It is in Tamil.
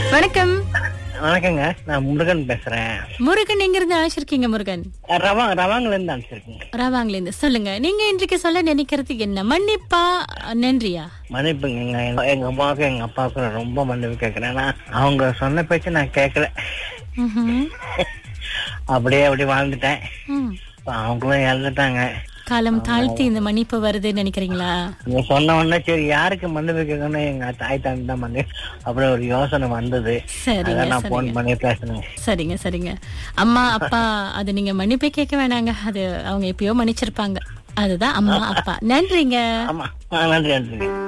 வணக்கம் வணக்கங்க நான் முருகன் பேசுறேன் முருகன் எங்க இருந்து அழைச்சிருக்கீங்க முருகன் ரவா ரவாங்கல இருந்து அனுப்பிச்சிருக்கேங்க ராவாங்கல இருந்து சொல்லுங்க நீங்க இன்றைக்கு சொல்ல நினைக்கிறது என்ன மன்னிப்பா நன்றியா மன்னிப்புங்க எங்க எங்க அம்மாவுக்கும் எங்க அப்பாவுக்கும் ரொம்ப மன்னிப்பு கேட்கறேன் ஏன்னா அவங்க சொன்ன பேச்சு நான் கேட்கல ம்ஹும். அப்படியே அப்படி வாழ்ந்துட்டேன் ம். இப்ப அவங்களும் இறந்துட்டாங்க காலம் தாழ்த்தி இந்த மன்னிப்பு வருதுன்னு நினைக்கிறீங்களா நீங்க சொன்ன உடனே சரி யாருக்கு மன்னிப்பு கேட்கணும் எங்க தாய் தாண்டி தான் மன்னி அப்படி ஒரு யோசனை வந்தது சரிங்க அதான் நான் போன் சரிங்க பண்ணி பேசுனேன் சரிங்க சரிங்க அம்மா அப்பா அது நீங்க மன்னிப்பே கேட்க வேணாங்க அது அவங்க எப்பயோ மன்னிச்சிருப்பாங்க அதுதான் அம்மா அப்பா நன்றிங்க ஆமா ஆ, நன்றி நன்றி